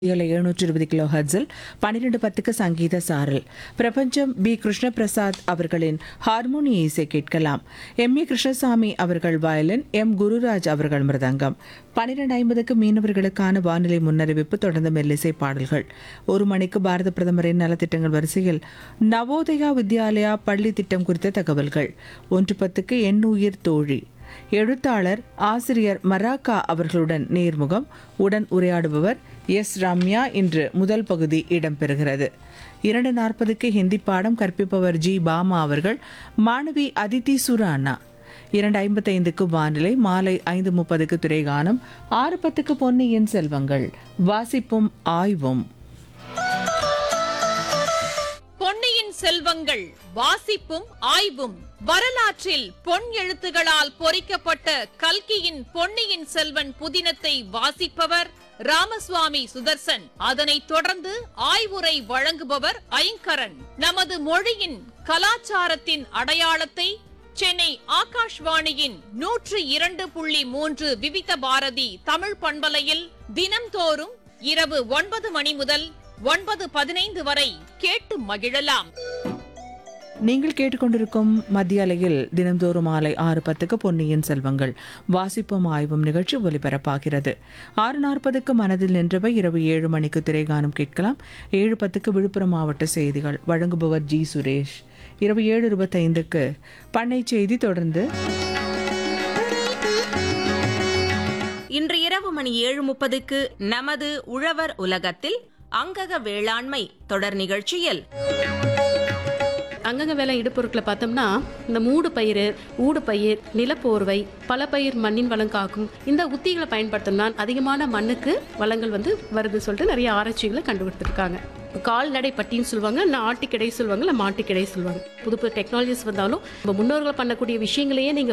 ஏழு எழுநூற்றி இருபது கிலோ ஹர்ட்ஸில் பன்னிரெண்டு பத்துக்கு சங்கீத சாரல் பிரபஞ்சம் பி கிருஷ்ணபிரசாத் அவர்களின் ஹார்மோனி இசை கேட்கலாம் எம் ஏ கிருஷ்ணசாமி அவர்கள் வயலின் எம் குருராஜ் அவர்கள் மிருதங்கம் பன்னிரெண்டு ஐம்பதுக்கு மீனவர்களுக்கான வானிலை முன்னறிவிப்பு தொடர்ந்து மெல்லிசை பாடல்கள் ஒரு மணிக்கு பாரத பிரதமரின் நலத்திட்டங்கள் வரிசையில் நவோதயா வித்யாலயா பள்ளி திட்டம் குறித்த தகவல்கள் ஒன்று பத்துக்கு எண்ணுயிர் தோழி எழுத்தாளர் ஆசிரியர் மராக்கா அவர்களுடன் நேர்முகம் உடன் உரையாடுபவர் எஸ் ரம்யா இன்று முதல் பகுதி இடம்பெறுகிறது இரண்டு நாற்பதுக்கு ஹிந்தி பாடம் கற்பிப்பவர் ஜி பாமா அவர்கள் மாணவி அதித்தி சுரானா இரண்டு ஐம்பத்தைந்துக்கு வானிலை மாலை ஐந்து முப்பதுக்கு திரைகானம் ஆறு பத்துக்கு பொன்னியின் செல்வங்கள் வாசிப்பும் ஆய்வும் பொன்னியின் செல்வங்கள் வாசிப்பும் ஆய்வும் வரலாற்றில் பொன் எழுத்துகளால் பொறிக்கப்பட்ட கல்கியின் பொன்னியின் செல்வன் புதினத்தை வாசிப்பவர் ராமசுவாமி சுதர்சன் அதனைத் தொடர்ந்து ஆய்வுரை வழங்குபவர் ஐங்கரன் நமது மொழியின் கலாச்சாரத்தின் அடையாளத்தை சென்னை ஆகாஷ்வாணியின் நூற்று இரண்டு புள்ளி மூன்று விவித பாரதி தமிழ் பண்பலையில் தினம்தோறும் இரவு ஒன்பது மணி முதல் ஒன்பது பதினைந்து வரை கேட்டு மகிழலாம் நீங்கள் கேட்டுக்கொண்டிருக்கும் மத்திய அலையில் தினந்தோறும் மாலை ஆறு பத்துக்கு பொன்னியின் செல்வங்கள் வாசிப்பும் ஆய்வும் நிகழ்ச்சி ஒலிபரப்பாகிறது ஆறு நாற்பதுக்கு மனதில் நின்றவை இரவு ஏழு மணிக்கு திரைகானம் கேட்கலாம் ஏழு பத்துக்கு விழுப்புரம் மாவட்ட செய்திகள் வழங்குபவர் ஜி சுரேஷ் இரவு ஏழு இருபத்தைந்துக்கு பண்ணை செய்தி தொடர்ந்து இன்று இரவு மணி ஏழு முப்பதுக்கு நமது உழவர் உலகத்தில் அங்கக வேளாண்மை தொடர் நிகழ்ச்சியில் அங்கங்க வேலை இடுப்பொருட்களை பார்த்தோம்னா இந்த மூடு பயிர் ஊடு பயிர் நிலப்போர்வை பல பயிர் மண்ணின் வளம் காக்கும் இந்த உத்திகளை பயன்படுத்தணும்னா அதிகமான மண்ணுக்கு வளங்கள் வந்து வருது சொல்லிட்டு நிறைய ஆராய்ச்சிகளை கண்டுபிடித்திருக்காங்க கால்நடை பட்டின்னு சொல்லுவாங்க இல்லை ஆட்டுக்கிடை சொல்லுவாங்க இல்லை மாட்டுக்கிடை சொல்லுவாங்க புது புது டெக்னாலஜிஸ் வந்தாலும் நம்ம முன்னோர்கள் பண்ணக்கூடிய விஷயங்களையே நீங்கள்